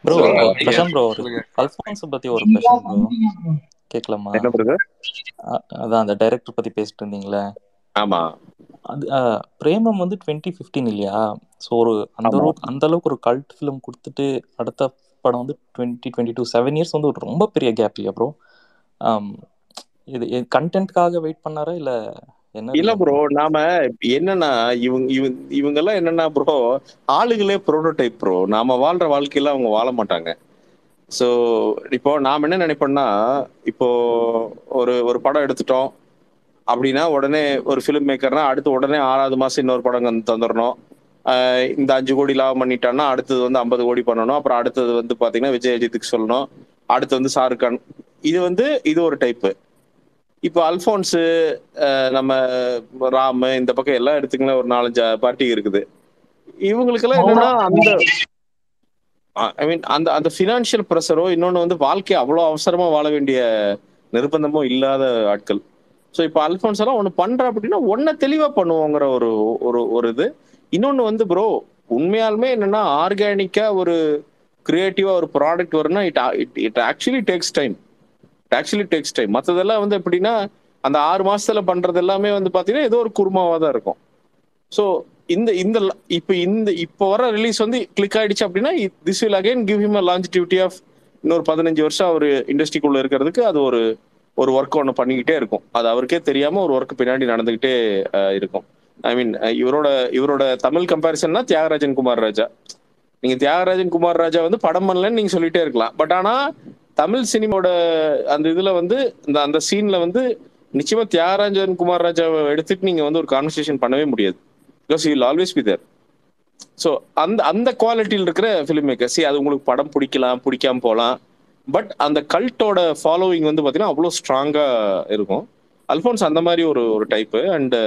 Bro சொல்லுங்க ஐயா Prashanth bro ஒரு சொல்லுங்க அல்ஃபான்ஸ் பத்தி ஒரு கொஸ்டின் ப்ரோ கேட்கலாமா என்ன பிரதர் அ- அதான் அந்த டைரக்டர் பத்தி பேசிட்டு இருந்தீங்களே ஆமா அது அ, பிரேமம் வந்து டுவெண்ட்டி ஃபிஃப்டீன் இல்லையா ஸோ ஒரு அந்த ஆமா அளவுக்கு அந்த அளவுக்கு ஒரு கல்ட் ஃபிலிம் கொடுத்துட்டு அடுத்த படம் வந்து twenty twenty two seven years வந்து ஒரு ரொம்ப பெரிய கேப் இல்லையா ப்ரோ இது கண்டென்ட்காக வெயிட் பண்ணாரா இல்ல என்ன இல்ல ரீசன் ப்ரோ ப்ரோ நாம என்னன்னா இவங்க இவங்க இவங்க எல்லாம் என்னன்னா ப்ரோ ஆளுகளே ப்ரோட்டோடைப் ப்ரோ நாம வாழ்ற வாழ்க்கையில அவங்க வாழ மாட்டாங்க ஸோ இப்போ நாம் என்ன நினைப்போம்னா இப்போ ஒரு ஒரு படம் எடுத்துட்டோம் அப்படின்னா உடனே ஒரு ஃபிலிம் மேக்கர்னா அடுத்து உடனே ஆறாவது மாசம் இன்னொரு படம் வந்து தந்துடணும் ஆஹ் இந்த அஞ்சு கோடி லாபம் பண்ணிட்டான்னா அடுத்தது வந்து ஐம்பது கோடி பண்ணணும் அப்புறம் அடுத்தது வந்து பாத்தீங்கன்னா விஜய் அஜித்துக்கு சொல்லணும் அடுத்து வந்து ஷாருக் கான் இது வந்து இது ஒரு டைப்பு இப்போ அல்ஃபோன்ஸு அஹ் நம்ம ராம் இந்த பக்கம் எல்லாம் எடுத்துக்கலாம் ஒரு நாலஞ்சு பார்ட்டி இருக்குது இவங்களுக்கெல்லாம் என்னன்னா அந்த ஐ மீன் அந்த அந்த ஃபினான்ஷியல் ப்ரெஷரோ இன்னொன்று வந்து வாழ்க்கை அவ்வளோ அவசரமா வாழ வேண்டிய நிர்பந்தமோ இல்லாத ஆட்கள் ஸோ இப்போ அல்ஃபோன்ஸ் எல்லாம் ஒன்று பண்ற அப்படின்னா ஒன்றை தெளிவாக பண்ணுவோங்கிற ஒரு ஒரு ஒரு இது இன்னொன்று வந்து ப்ரோ உண்மையாலுமே என்னன்னா ஆர்கானிக்கா ஒரு கிரியேட்டிவா ஒரு ப்ராடக்ட் வரும்னா it it it actually takes time it actually takes time மற்றதெல்லாம் வந்து எப்படின்னா அந்த ஆறு மாசத்துல பண்றது எல்லாமே வந்து பாத்தீங்கன்னா ஏதோ ஒரு குருமாவா தான் இருக்கும் ஸோ இந்த இந்த ல- இப்ப இந்த இப்போ வர ரிலீஸ் வந்து கிளிக் ஆயிடுச்சு அப்படின்னா this will again give him a longevity of இன்னொரு பதினஞ்சு வருஷம் அவர் இண்டஸ்ட்ரிக்குள்ள இருக்கிறதுக்கு அது ஒரு ஒரு ஒர்க் ஒன்று பண்ணிக்கிட்டே இருக்கும் அது அவருக்கே தெரியாம ஒரு ஒர்க் பின்னாடி நடந்துகிட்டே அஹ், இருக்கும் ஐ மீன் இவரோட இவரோட தமிழ் கம்பேரிசன்னா தியாகராஜன் குமார் ராஜா நீங்க தியாகராஜன் குமார் ராஜா வந்து படம் பண்ணலன்னு நீங்க சொல்லிட்டே இருக்கலாம் பட் ஆனா தமிழ் சினிமாவோட அந்த இதுல வந்து இந்த அந்த சீன்ல வந்து நிச்சயமா தியாகராஜன் குமார் ராஜாவை எடுத்துட்டு நீங்க வந்து ஒரு கான்வர்சேஷன் பண்ணவே முடியாது because you always be there so அந்த அந்த குவாலிட்டியில் இருக்கிற ஃபிலிம் மேக்கர் சி அது உங்களுக்கு படம் பிடிக்கலாம் பிடிக்காம போகலாம் பட் அந்த கல்ட்டோட ஃபாலோவிங் வந்து பார்த்தீங்கன்னா அவ்வளோ ஸ்ட்ராங்காக இருக்கும் அல்ஃபோன்ஸ் அந்த மாதிரி ஒரு ஒரு டைப்பு அண்ட்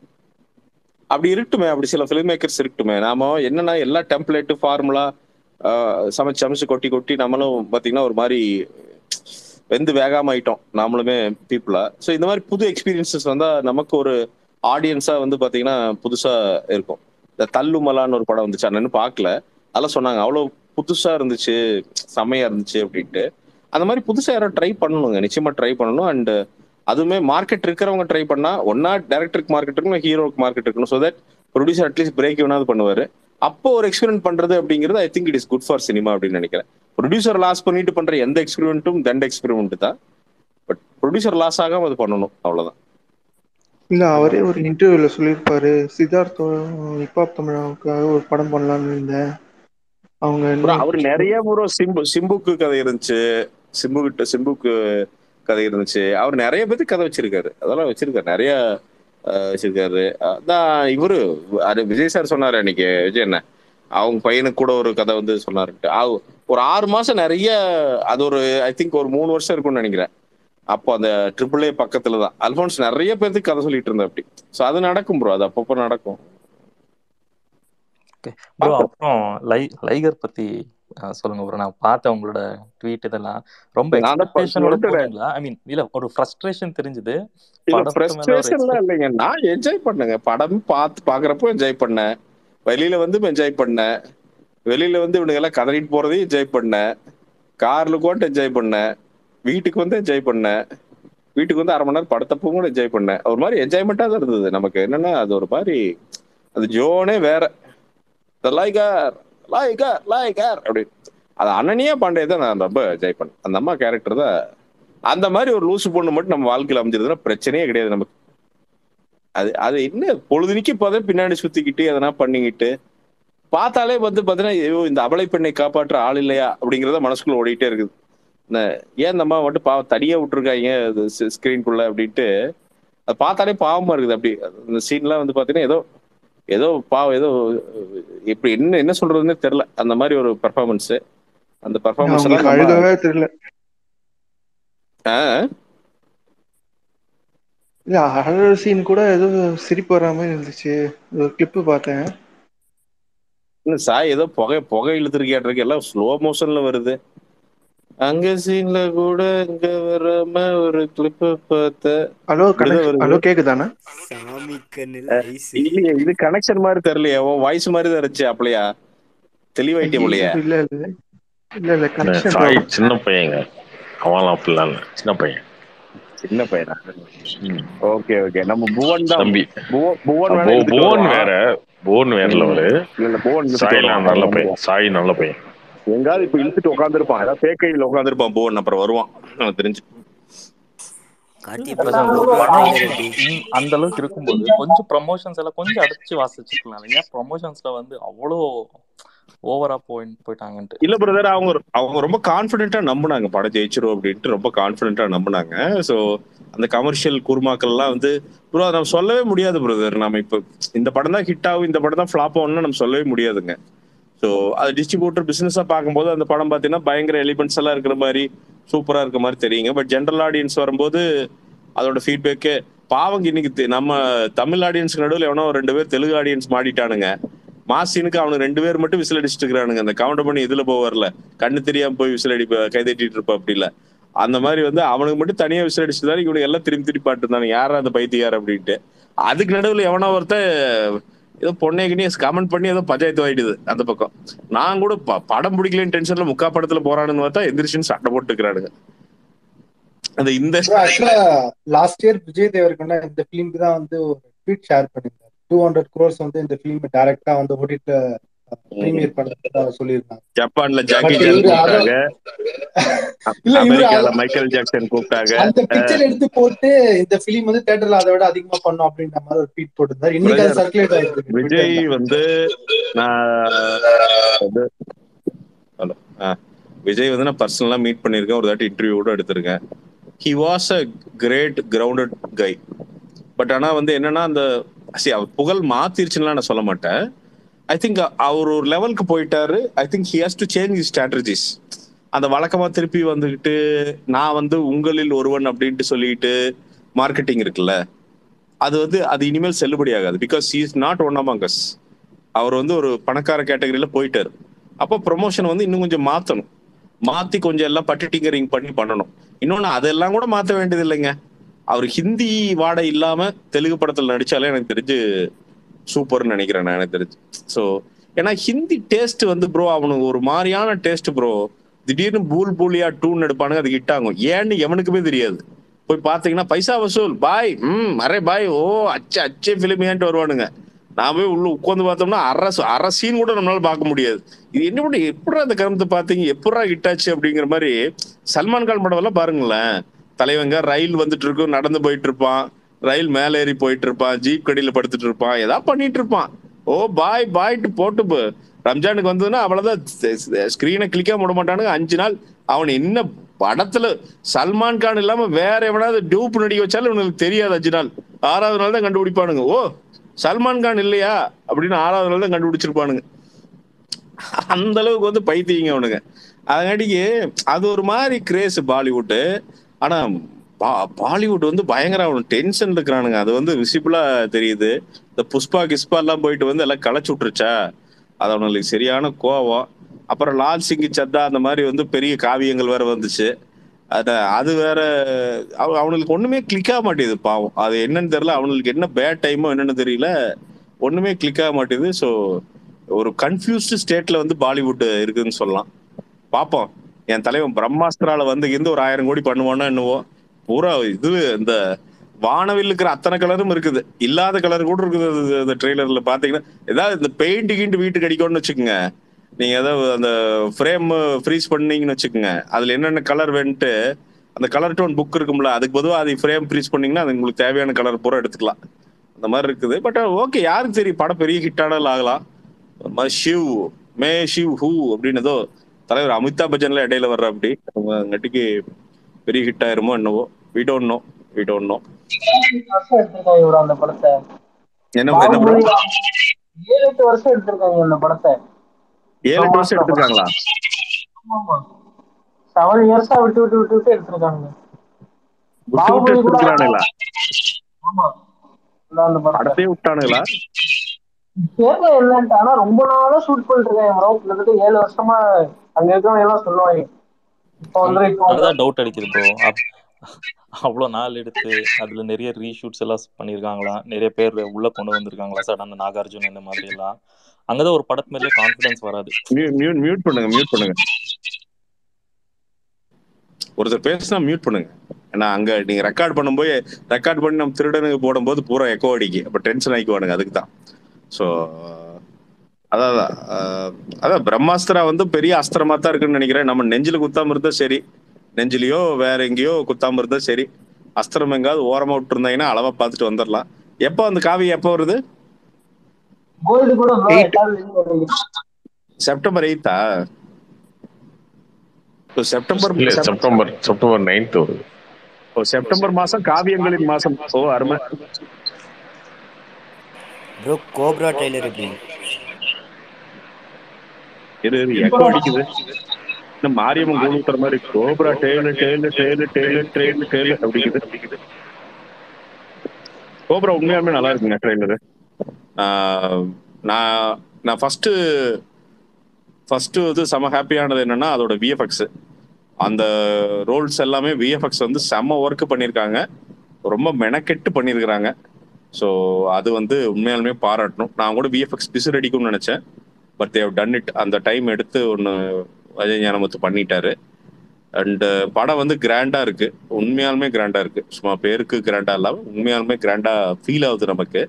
அப்படி இருக்கட்டுமே அப்படி சில ஃபிலிம் மேக்கர்ஸ் இருக்கட்டுமே நாம என்னன்னா எல்லா டெம்ப்ளேட்டு ஃபார்முலா சமைச்சு சமைச்சு கொட்டி கொட்டி நம்மளும் பார்த்தீங்கன்னா ஒரு மாதிரி வெந்து வேகாம ஆயிட்டோம் நாமளுமே பீப்புளா ஸோ இந்த மாதிரி புது எக்ஸ்பீரியன்சஸ் வந்தா நமக்கு ஒரு ஆடியன்ஸா வந்து பாத்தீங்கன்னா புதுசா இருக்கும் இந்த தள்ளுமலான்னு ஒரு படம் வந்துச்சு அண்ணன்னு பார்க்கல அதெல்லாம் சொன்னாங்க அவ்வளோ புதுசா இருந்துச்சு செம்மையா இருந்துச்சு அப்படின்ட்டு அந்த மாதிரி புதுசா யாரோ ட்ரை பண்ணணுங்க நிச்சயமா ட்ரை பண்ணணும் அண்ட் அதுவுமே மார்க்கெட் இருக்கிறவங்க ட்ரை பண்ணா ஒன்னா டேரக்டருக்கு மார்க்கெட் இருக்கணும் ஹீரோக்கு மார்க்கெட் இருக்கணும் so that producer at least break வேணாவது பண்ணுவாரு அப்போ ஒரு எக்ஸ்பெரிமெண்ட் பண்றது அப்படிங்கிறது I think it is good for cinema அப்படின்னு நினைக்கிறேன் ப்ரொடியூசர் லாஸ் பண்ணிட்டு பண்ற எந்த எக்ஸ்பெரிமெண்ட்டும் தண்ட் எக்ஸ்பெரிமெண்ட் தான் பட் ப்ரொடியூசர் லாஸ் ஆகாம அது பண்ணணும் அவ்வளவுதான் இல்ல அவரே ஒரு இன்டர்வியூல சொல்லியிருப்பாரு சித்தார்த்தோ ஹிப்ஹாப் தமிழாவுக்காக ஒரு படம் பண்ணலாம்னு இருந்தேன் அவங்க ப்ரோ இன்னும் அவர் நிறைய ப்ரோ சிம்பு சிம்புக்கு கதை இருந்துச்சு சிம்பு கிட்ட சிம்புக்கு கதை இருந்துச்சு அவர் நிறைய பேருக்கு கதை வச்சிருக்காரு அதெல்லாம் வச்சிருக்காரு நிறைய அஹ், வச்சிருக்காரு அதான் இவரு அது விஜய் சார் சொன்னாரு அன்னைக்கு விஜய் என்ன அவங்க பையனுக்கு கூட ஒரு கதை வந்து சொன்னாருன்ட்டு அவ- ஒரு ஆறு மாசம் நிறைய அது ஒரு ஐ திங்க் ஒரு மூணு வருஷம் இருக்கும்னு நினைக்கிறேன் அப்போ அந்த ட்ரிபிள் ஏ பக்கத்துல தான் அல்போன்ஸ் நிறைய பேருக்கு கதை சொல்லிட்டு இருந்தா அப்படி ஸோ அது நடக்கும் ப்ரோ அது அப்பப்போ நடக்கும் ஓகே ப்ரோ பார்ப்போம் அப்புறம் லை லைகர் பத்தி அஹ், சொல்லுங்க ப்ரோ நான் பார்த்தேன் உங்களோட ட்வீட் இதெல்லாம் ரொம்ப நான் தான் எக்ஸ்பெக்டேஷனோட சொல்லிட்டு போனீங்களா ஐ மீன் இல்ல ஒரு ஃப்ரஸ்ட்ரேஷன் தெரிஞ்சுது இல்ல படத்து மேல ஒரு ஃப்ரஸ்ட்ரேஷன்லாம் எக்ஸ்பெக்ட் இல்லைங்க நான் என்ஜாய் பண்ணேங்க படம் பார்த்து பாக்குறப்போ என்ஜாய் பண்ணேன் வெளியில வந்து என்ஜாய் பண்ணேன் வெளியில வந்து இவனுங்க எல்லாம் கதறிட்டு போறதையும் என்ஜாய் பண்ணேன் கார்ல கூட என்ஜாய் பண்ணேன் வீட்டுக்கு வந்து என்ஜாய் பண்ணேன் வீட்டுக்கு வந்து அரை மணி நேரம் படத்தப்போ கூட என்ஜாய் பண்ணேன் ஒரு மாதிரி என்ஜாய்மெண்டா தான் இருந்தது நமக்கு என்னன்னா அது ஒரு மாதிரி அது ஜோனே வேற லாய்கார் லாய்கார் லாய்கார் அப்படி அது அனனியா பாண்டே தான் நான் ரொம்ப என்ஜாய் பண்ணேன் அந்த அம்மா கேரக்டர் தான் அந்த மாதிரி ஒரு லூசு பொண்ணு மட்டும் நம்ம வாழ்க்கையில அமைஞ்சிருதுன்னா பிரச்சனையே கிடையாது நமக்கு அது அது என்ன பொழுதுனிக்கு இப்போதே பின்னாடி சுத்திக்கிட்டு எதனா பண்ணிக்கிட்டு பார்த்தாலே வந்து பாத்தீங்கன்னா ஐயோ இந்த அபலை பெண்ணை காப்பாற்ற ஆள் இல்லையா அப்படிங்கறத மனசுக்குள்ள ஓடிட்டே இருக்குது என்ன, ஏன் இந்த அம்மா மட்டும் பாவம் தனியா விட்டுருக்காங்க ஸ்கிரீன்குள்ள அப்படின்ட்டு அது பார்த்தாலே பாவமா இருக்குது அப்படி அந்த சீன்லாம் வந்து பாத்தீங்கன்னா ஏதோ ஏதோ பாவம் ஏதோ இப்படி என்ன என்ன சொல்றதுன்னே தெரியல அந்த மாதிரி ஒரு பெர்ஃபார்மன்ஸ் அந்த பெர்ஃபார்மன்ஸ் எல்லாம் அவங்களுக்கு நம்ம அழுகவே தெரியல ஆஹ் இல்ல அழற சீன் கூட ஏதோ சிரிப்பு வர மாதிரி இருந்துச்சு ஒரு கிளிப்பு பார்த்தேன் இல்ல சாய் ஏதோ புகை புகை இழுத்துருக்கியாட்டிருக்கு எல்லாம் ஸ்லோ மோஷன்ல வருது அங்க சீன்ல கூட இங்க வராம ஒரு கிளிப் பார்த்த ஹலோ இப்படிதான் கனெக்ட் வருது ஹலோ கேக்குதானே சாமி கண்ணில் அஹ் ஐஸ் இல்லையே இது கனெக்ஷன் மாதிரி தெரியலையே உன் வாய்ஸ் மாதிரி தான் இருந்துச்சு அப்படியா தெளிவாயிட்டே ஐயோ போலையே இல்ல இல்ல இல்ல இல்ல இந்த கனெக்ஷன் சாய் சின்ன பையங்க அவன்லாம் அப்படிலாம் இல்ல சின்ன பையன் சின்ன பையனா ம். ஓகே ஓகே நம்ம புவன் தான் தம்பி புவ- புவன் வேணா போ- இழுத்துட்டு புவன் வருவான். வேற புவன் வேற ம். லெவலு இல்ல இல்ல புவன் இழுத்துட்டு சாய்லாம் வருவான். நல்ல அவன் பையன் சாய் நல்ல பையன் எங்காவது இப்ப இழுத்துட்டு உட்காந்துருப்பான் ஏதாவது பேக்கையில் உட்காந்துருப்பான் புவன் அப்புறம் வருவான் எனக்கு தெரிஞ்சு கார்த்தி பட் பிரசாந்த் அந்த ஒரு படம் படம் இல்லை ரெட்டி ம், அந்த அளவுக்கு இருக்கும்போது கொஞ்சம் ப்ரமோஷன்ஸ் எல்லாம் கொஞ்சம் அடிச்சு வாசிச்சிருக்கலாம் ஏன் ப்ரமோஷன்ஸ்ல வந்து அவ்வளோ ஓவரா போய் போயிட்டாங்கன்ட்டு இல்ல பிரதர் அவங்க அவங்க ரொம்ப கான்பிடென்ட்டா நம்பினாங்க படம் ஜெயிச்சிரும் அப்படின்ட்டு ரொம்ப கான்பிடென்ட்டா நம்பினாங்க சோ அந்த கமர்ஷியல் குருமாக்கள் எல்லாம் வந்து ப்ரோ நம்ம சொல்லவே முடியாது பிரதர் நம்ம இப்ப இந்த படம் தான் ஹிட் ஆகும் இந்த படம் தான் ஃபிளாப் ஆகும்னு நம்ம சொல்லவே முடியாதுங்க ஸோ அது டிஸ்ட்ரிபியூட்டர் பிசினஸா பார்க்கும்போது அந்த படம் பார்த்தீங்கன்னா பயங்கர எலிமெண்ட்ஸ் எல்லாம் இருக்கிற மாதிரி சூப்பரா இருக்க மாதிரி தெரியுங்க பட் ஜென்ரல் ஆடியன்ஸ் வரும்போது அதோட ஃபீட்பேக்கு பாவங்க இன்னைக்கு தெ- நம்ம தமிழ் ஆடியன்ஸ்க்கு நடுவில் எவனோ ஒரு ரெண்டு பேர் தெலுங்கு ஆடியன்ஸ் மாட்டிட்டானுங்க மாசினுக்கு அவனுக்கு ரெண்டு பேர் மட்டும் விசில் அடிச்சுட்டு இருக்கிறானுங்க அந்த கவுண்டர் பண்ணி இதுல போக வரல கண்ணு தெரியாம போய் விசில் அடி கைதட்டிட்டு இருப்பா அப்படி இல்ல அந்த மாதிரி வந்து அவனுக்கு மட்டும் தனியா விசில் அடிச்சுட்டு தான் இவனுக்கு எல்லாம் திரும்பி திருப்பி பாட்டு இருந்தாங்க யாரா அந்த பைத்தியார் அப்படின்ட்டு அதுக்கு நடுவில் எவனோ ஒருத்தன் ஏதோ பொண்ணைக்குனே கமெண்ட் பண்ணி ஏதோ பஞ்சாயத்து ஆயிடுது அந்த பக்கம் நான் கூட ப- படம் பிடிக்கலன்னு டென்ஷன்ல முக்கா படத்துல போறானுன்னு பார்த்தா எந்திரிச்சுன்னு சட்டை போட்டு இருக்கிறானுங்க அந்த இந்த ஆக்சுவலா லாஸ்ட் இயர் விஜய் தேவர்கொண்டா இந்த ஃபிலிம்க்கு தான் வந்து ஒரு ட்வீட் ஷேர் பண்ணியிருந்தார் டூ ஹண்ட்ரட் க்ரோர்ஸ் வந்து இந்த ஃபிலிம் டைரக்டா வந்து ஓடிட்டு ப்ரீமியர் பண்றதா சொல்லியிருந்தாங்க ஜப்பான்ல ஜாக்கி But ஜான் இவரு அத- கூப்பிட்டாங்க இல்ல இவரு அமெரிக்கால அத- மைக்கேல் ஜாக்சன் கூப்பிட்டாங்க அந்த பிக்சர் எடுத்து போட்டு இந்த ஃபிலிம் வந்து தியேட்டர்ல அதை விட அதிகமா பண்ணும் அப்படின்ற மாதிரி ஒரு ட்வீட் போட்டிருந்தாரு இன்னைக்கு அது Brother, சர்க்குலேட் ஆயிருக்கு விஜய் Twitterல. வந்து நான் வந்து ஹலோ ஆ விஜய் வந்து நான் பர்சனலா மீட் பண்ணியிருக்கேன் ஒரு தாட்டி இன்டர்வியூ கூட எடுத்திருக்கேன் he was a great grounded guy but ஆனா வந்து என்னன்னா அந்த see, அவர் புகழ் மாத்திருச்சுன்னா நான் சொல்ல மாட்டேன் ஐ திங்க் அவர் ஒரு லெவலுக்கு போயிட்டாரு I think he has to change his strategies அந்த வழக்கமா திருப்பி வந்துகிட்டு நான் வந்து உங்களில் ஒருவன் அப்படின்ட்டு சொல்லிட்டு மார்க்கெட்டிங் இருக்குல்ல அது வந்து அது இனிமேல் செல்லுபடி ஆகாது because is not one among us அவர் வந்து ஒரு பணக்கார கேட்டகரியில போயிட்டாரு அப்போ ப்ரொமோஷன் வந்து இன்னும் கொஞ்சம் மாத்தணும் மாத்தி கொஞ்சம் எல்லாம் பட்டு டிங்கரிங் பண்ணி பண்ணணும் இன்னொன்னு அதெல்லாம் கூட மாத்த வேண்டியது இல்லைங்க அவர் ஹிந்தி வாடை இல்லாம தெலுங்கு படத்துல நடிச்சாலே எனக்கு தெரிஞ்சு சூப்பர்னு நினைக்கிறேன் நான் எனக்கு தெரிஞ்சு ஸோ ஏன்னா ஹிந்தி டேஸ்ட் வந்து ப்ரோ அவனுக்கு ஒரு மாதிரியான டேஸ்ட் ப்ரோ திடீர்னு பூல் பூலியா டூன்னு எடுப்பானுங்க அது ஹிட் ஆகும் ஏன்னு எவனுக்குமே தெரியாது போய் பாத்தீங்கன்னா பைசா வசூல் பாய் ம் அரே பாய் ஓ அச்சே அச்சே ஃபிலிம் ஏன்ட்டு வருவானுங்க நான் போய் உள்ள உட்காந்து பார்த்தோம்னா அரை அரை சீன் கூட நம்மளால பார்க்க முடியாது இது என்ன பண்ணி எப்படா அந்த கருமத்தை பார்த்தீங்க எப்படா ஹிட் ஆச்சு அப்படிங்கிற மாதிரி சல்மான் கான் படம் எல்லாம் பாருங்களேன் தலைவங்க ரயில் வந்துட்டு இருக்கும் நடந்து போயிட்டு இருப்பான் ரயில் மேல ஏறி போயிட்டு இருப்பான் ஜீப் கடியில படுத்துட்டு இருப்பான் ஏதாவது பண்ணிட்டு இருப்பான் ஓ பாய் பாய்ட்டு போட்டு போ. ரம்ஜானுக்கு வந்ததுன்னா அவ்வளவுதான் ஸ்கிரீனை கிளிக்க விட மாட்டானுங்க அஞ்சு நாள் அவன் என்ன படத்துல சல்மான் கான் இல்லாம வேற எவனாவது டியூப் நடிக்க வச்சாலும் இவனுக்கு தெரியாது அஞ்சு நாள் ஆறாவது நாள் தான் கண்டுபிடிப்பானுங்க ஓ சல்மான் கான் இல்லையா அப்படின்னு ஆறாவது நாள் தான் கண்டுபிடிச்சிருப்பானுங்க அந்த அளவுக்கு வந்து பைத்தியங்க அவனுங்க அதங்காட்டிக்கு அது ஒரு மாதிரி கிரேஸ் பாலிவுட்டு ஆனா பா- பாலிவுட் வந்து பயங்கர அவன் டென்ஷன் இருக்கிறானுங்க அது வந்து விசிபிளா தெரியுது இந்த புஷ்பா கிஸ்பா எல்லாம் போயிட்டு வந்து எல்லாம் களைச்சு விட்டுருச்சா அது அவனுங்களுக்கு சரியான கோவம் அப்புறம் லால் சிங் சத்தா அந்த மாதிரி வந்து பெரிய காவியங்கள் வேற வந்துச்சு அத அது வேற அவ- அவனுங்களுக்கு ஒண்ணுமே கிளிக் ஆக மாட்டேங்குது பாவம் அது என்னன்னு தெரியல அவனுங்களுக்கு என்ன பேட் டைமோ என்னன்னு தெரியல ஒண்ணுமே கிளிக் ஆக மாட்டேங்குது ஸோ ஒரு கன்ஃபியூஸ்டு ஸ்டேட்ல வந்து பாலிவுட் இருக்குதுன்னு சொல்லலாம் பார்ப்போம் என் தலைவன் பிரம்மாஸ்திரால வந்து இருந்து ஒரு ஆயிரம் கோடி பண்ணுவான்னா என்னவோ பூரா இது இந்த வானவில் இருக்கிற அத்தனை கலரும் இருக்குது இல்லாத கலர் கூட இருக்குது அது- அந்த ட்ரெய்லர்ல பாத்தீங்கன்னா ஏதாவது இந்த பெயிண்ட் கிண்ட் வீட்டுக்கு அடிக்கணும்னு வச்சுக்கோங்க நீங்க ஏதாவது அந்த ஃப்ரேம் ஃப்ரீஸ் பண்ணீங்கன்னு வச்சுக்கோங்க அதுல என்னென்ன கலர் வேணுட்டு அந்த கலர் டோன் புக் இருக்கும்ல அதுக்கு பொதுவாக அது ஃப்ரேம் ஃப்ரீஸ் பண்ணீங்கன்னா அது உங்களுக்கு தேவையான கலர் பூரா எடுத்துக்கலாம் அந்த மாதிரி இருக்குது பட் ஓகே யாருக்கு தெரியும் படம் பெரிய ஹிட் ஆனாலும் ஆகலாம் ஒரு மாதிரி ஷிவ் மே ஷிவ் ஹூ அப்படின்னு ஏதோ தலைவர் அமிதாப் பச்சன்ல இடையில வர்ற அப்படி நட்டிக்கு பெரிய ஹிட் ஆயிருமோ என்னவோ we don't know we don't know வருஷம் எடுத்திருக்காங்க இவரு அந்த படத்தை என்ன என்ன ப்ரோ பாகுபலி ஏழு எட்டு வருஷம் எடுத்திருக்காங்க இந்த படத்தை ஏழு எட்டு வருஷம் எடுத்திருக்காங்களா செவன் இயர்ஸா விட்டு விட்டு விட்டு விட்டு எடுத்திருக்காங்க விட்டு விட்டு பாகுபலி கூட எடுத்திருக்கானுங்களா ஆமா இந்த அந்த படத்தை படத்தையே விட்டானுங்களா தெரியல என்னன்ட்டு ஆனா ரொம்ப நாளா ஷூட் பண்ணிட்டு இருக்காங்க bro. கிட்டத்தட்ட ஏழு வருஷமா அங்க இருக்கவங்க எல்லாம் சொல்லுவாங்க இப்போ வந்து இப்போ வந்து அதுதான் டவுட் அடிக்குது ப்ரோ அவ்வளோ நாள் எடுத்து அதுல நிறைய ரீஷூட்ஸ் எல்லாம் பண்ணியிருக்காங்களாம் நிறைய பேர் உள்ள கொண்டு வந்திருக்காங்களா சார் அந்த நாகார்ஜுன் இந்த மாதிரி எல்லாம் அங்கதான் ஒரு படத்து மேலே கான்ஃபிடன்ஸ் வராது மியூட் மியூட் பண்ணுங்க மியூட் பண்ணுங்க ஒருத்தர் பேசினா மியூட் பண்ணுங்க ஏன்னா அங்க நீங்க ரெக்கார்ட் பண்ணும்போது ரெக்கார்ட் பண்ணி நம்ம திருடனுக்கு போடும்போது பூரா எக்கோ அடிக்கு அப்ப டென்ஷன் ஆகிக்குவானுங்க அதுக்கு தான் ஸோ அதான் அதான். ஆஹ், அதான் பிரம்மாஸ்திரா வந்து பெரிய அஸ்திரமா தான் இருக்குன்னு நினைக்கிறேன் நம்ம நெஞ்சில குத்தாம இருந்தா சரி நெஞ்சிலையோ வேற எங்கேயோ குத்தாம இருந்தா சரி அஸ்திரம் எங்காவது ஓரமா விட்டுருந்தாங்கன்னா அளவா பார்த்துட்டு வந்துடலாம் எப்போ அந்த காவி எப்போ வருது கோல்டு கூட bro Eight. எட்டாவது link வருது. செப்டம்பர் எயித்தா செப்டம்பர் இல்ல செப்- செப்டம்பர் செப்டம்பர் நைன்த் வருது ஓ, செப்டம்பர் மாசம் காவியங்களின் மாசம் ஓ அருமை ப்ரோ கோப்ரா ட்ரைலர் எப்படி இது எக்கோ அடிக்குது இந்த மாரியம்மன் கூடுத்துற மாதிரி கோபுரா டேலு டேலு டேலு டேலு டேலு டேலு அப்படிங்குது கோபுரா உண்மையாலுமே நல்லா இருக்குங்க ட்ரெயிலரு நான் நான் ஃபர்ஸ்ட் ஃபர்ஸ்ட் இது செம ஹாப்பியானது என்னன்னா அதோட விஎஃப்எக்ஸ் அந்த ரோல்ஸ் எல்லாமே விஎஃப்எக்ஸ் வந்து செம்ம ஒர்க் பண்ணியிருக்காங்க ரொம்ப மெனக்கெட்டு பண்ணியிருக்கிறாங்க ஸோ அது வந்து உண்மையாலுமே பாராட்டணும் நான் கூட விஎஃப்எக்ஸ் பிசுறு அடிக்கும்னு நினச்சேன் பட் தேவ் டன் இட் அந்த டைம் எடுத்து ஒன்று அஜய் ஞானமுத்து பண்ணிட்டாரு அண்ட் படம் வந்து கிராண்டா இருக்கு உண்மையாலுமே கிராண்டா இருக்கு சும்மா பேருக்கு கிராண்டா இல்லாம உண்மையாலுமே கிராண்டா ஃபீல் ஆகுது நமக்கு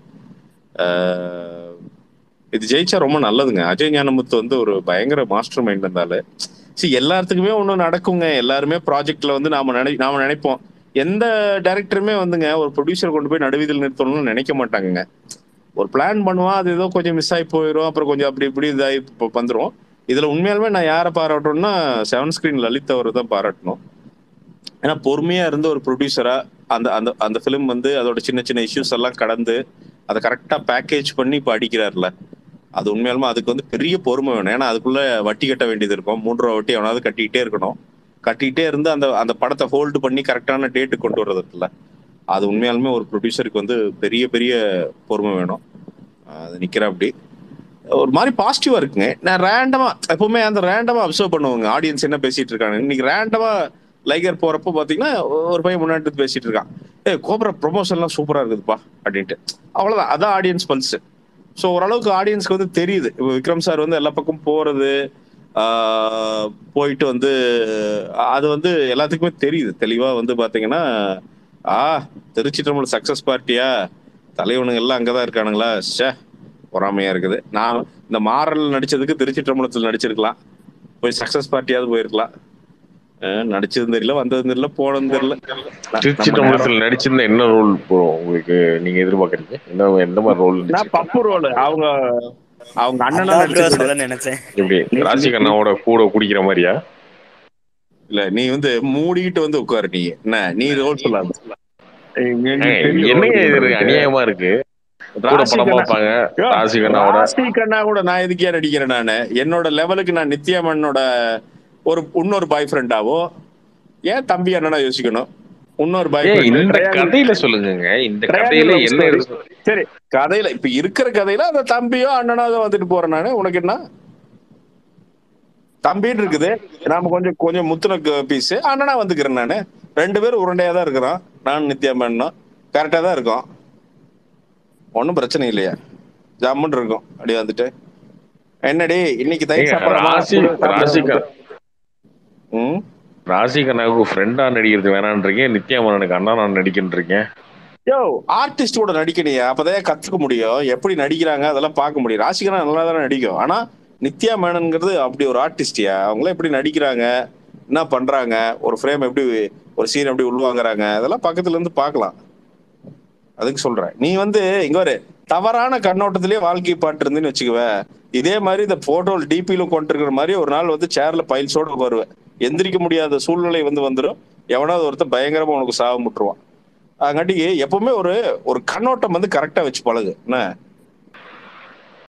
அஹ் இது ஜெயிச்சா ரொம்ப நல்லதுங்க அஜய் ஞானமுத்து வந்து ஒரு பயங்கர மாஸ்டர் மைண்ட் இருந்தால சரி எல்லாத்துக்குமே ஒன்றும் நடக்குங்க எல்லாருமே ப்ராஜெக்ட்ல வந்து நாம நினை நாம நினைப்போம் எந்த டைரக்டருமே வந்துங்க ஒரு ப்ரொடியூசர் கொண்டு போய் நடுவீதில் நிறுத்தணும்னு நினைக்க மாட்டாங்கங்க ஒரு பிளான் பண்ணுவான் அது ஏதோ கொஞ்சம் மிஸ் ஆகி போயிடும் அப்புறம் கொஞ்சம் அப்படி இப்படி இதாகி இப்போ வந்துடும் இதுல உண்மையாலுமே நான் யாரை பாராட்டணும்னா செவன் ஸ்கிரீன் லலித் அவரை தான் பாராட்டணும் ஏன்னா பொறுமையா இருந்த ஒரு ப்ரொடியூசரா அந்த அந்த அந்த ஃபிலிம் வந்து அதோட சின்ன சின்ன இஷ்யூஸ் எல்லாம் கடந்து அதை கரெக்டா பேக்கேஜ் பண்ணி இப்போ அடிக்கிறாருல அது உண்மையாலுமே அதுக்கு வந்து பெரிய பொறுமை வேணும் ஏன்னா அதுக்குள்ள வட்டி கட்ட வேண்டியது இருக்கும் மூன்று ரூபா வட்டி எவனாவது கட்டிக்கிட்டே இருக்கணும் கட்டிக்கிட்டே இருந்து அந்த அந்த படத்தை ஹோல்டு பண்ணி கரெக்டான டேட்டு கொண்டு வர்றது இருக்குல்ல அது உண்மையாலுமே ஒரு ப்ரொடியூசருக்கு வந்து பெரிய பெரிய பொறுமை வேணும் அது நிக்கிற அப்படி ஒரு மாதிரி பாசிட்டிவா இருக்குங்க நான் ரேண்டமா எப்பவுமே அந்த ரேண்டமா அப்சர்வ் பண்ணுவாங்க ஆடியன்ஸ் என்ன பேசிட்டு இருக்காங்க இன்னைக்கு ரேண்டமா லைகர் போறப்போ பாத்தீங்கன்னா ஒரு பையன் முன்னாடி இருந்து பேசிட்டு இருக்கான் ஏ கோபுர ப்ரொமோஷன்லாம் சூப்பரா இருக்குதுப்பா அப்படின்ட்டு அவ்வளவுதான் அதான் ஆடியன்ஸ் பல்ஸ் ஸோ ஓரளவுக்கு ஆடியன்ஸ்க்கு வந்து தெரியுது இப்போ விக்ரம் சார் வந்து எல்லா பக்கம் போறது ஆஹ் போயிட்டு வந்து அது வந்து எல்லாத்துக்குமே தெரியுது தெளிவா வந்து பாத்தீங்கன்னா ஆ திருச்சி தமிழ் சக்சஸ் பார்ட்டியா தலைவனுங்க எல்லாம் அங்கதான் இருக்கானுங்களா ஷே பொறாமையா இருக்குது நான் இந்த மாறல் நடிச்சதுக்கு திருச்சி தமிழத்தில் நடிச்சிருக்கலாம் போய் சக்சஸ் பார்ட்டியாவது போயிருக்கலாம் அஹ் நடிச்சதும் தெரியல வந்ததும் தெரியல போனதும் தெரியல நான் திருச்சி நம்ம நேரம் தமிழத்தில் நடிச்சிருந்த என்ன ரோல் ப்ரோ உங்களுக்கு நீங்க எதிர்பார்க்கறீங்க என்ன எந்த மாதிரி ரோல் நான் பப்பு ரோல் அவங்க அவங்க அண்ணனா அதான் ப்ரோ நடிச்சிருக்க சொல்ல நினைச்சேன் எப்படி நீ- ராசி நீ- கண்ணாவோட கூட குடிக்கிற மாதிரியா இல்ல நீ வந்து மூடிக்கிட்டு வந்து உட்காரு நீ என்ன நீ ரோல் சொல்லாத இங்க- இங்க ஏங்க, தெரியும் என்னங்க role இது பண்றதுக்கு. அநியாயமா இருக்கு கூட ராசி படம் கண்ணா- பார்ப்பாங்க யோ, ராசி கண்ணாவோட ராசி கண்ணா கூட நான் எதுக்கே நடிக்கிறேன் நானு என்னோட லெவலுக்கு நான் நித்யாமன்னோட ஒரு இன்னொரு பாய் ஃப்ரெண்டாவோ ஏன் தம்பி அண்ணனா யோசிக்கணும் இன்னொரு பாய் ஏன் இந்த ஃப்ரெண்ட் கதையில சொல்லுங்கங்க இந்த Triangle கதையில love என்ன story. இருக்கு சரி கதையில இப்ப இருக்கிற கதையில அந்த தம்பியோ அண்ணனாவோ வந்துட்டு போறேன் நானு உனக்கு என்ன தம்பின்னு இருக்குது நாம கொஞ்சம் கொஞ்சம் முத்துன பீஸ் அண்ணனா வந்துக்கிறேன் நானு ரெண்டு பேரும் உருண்டையா தான் இருக்கிறோம் நான் நித்யா மேனும் கரெக்டா தான் இருக்கோம் ஒன்றும் பிரச்சனை இல்லையா ஜம்முன்னு இருக்கும் அப்படி வந்துட்டு என்னடி இன்னைக்கு தயிர் ஏங்க, சாப்பாடு ராசி ராசி க- ம் ராசி கண்ணாவுக்கு ஃப்ரெண்டா நடிக்கிறது வேணான்றீங்க நித்யா மன்னனுக்கு அண்ணா நான் நடிக்கின்றீங்க யோ ஆர்டிஸ்ட் கூட நடிக்கணையா அப்பதான் கத்துக்க முடியும் எப்படி நடிக்கிறாங்க அதெல்லாம் பார்க்க முடியும் ராசிகனா நல்லா தானே நடிக்கும் ஆனா நித்யா மேனன்ங்கிறது அப்படி ஒரு ஆர்டிஸ்டியா அவங்களாம் எப்படி நடிக்கிறாங்க என்ன பண்றாங்க ஒரு ஃப்ரேம் எப்படி ஒரு சீன் எப்படி உள்வாங்குறாங்க அதெல்லாம் பக்கத்துல இருந்து பார்க்கலாம் அதுக்கு சொல்றேன் நீ வந்து இங்க ஒரு தவறான கண்ணோட்டத்திலேயே வாழ்க்கை பாட்டு இருந்துன்னு வச்சுக்குவ இதே மாதிரி இந்த போட்டோ டிபியில கொண்டிருக்கிற மாதிரி ஒரு நாள் வந்து சேர்ல பைல்ஸோட வருவேன் எந்திரிக்க முடியாத சூழ்நிலை வந்து வந்துடும் எவனாவது ஒருத்தன் பயங்கரமா உனக்கு சாபம் முட்டுருவான் அதங்காட்டிக்கு எப்பவுமே ஒரு ஒரு கண்ணோட்டம் வந்து கரெக்டா வச்சு பழகு என்ன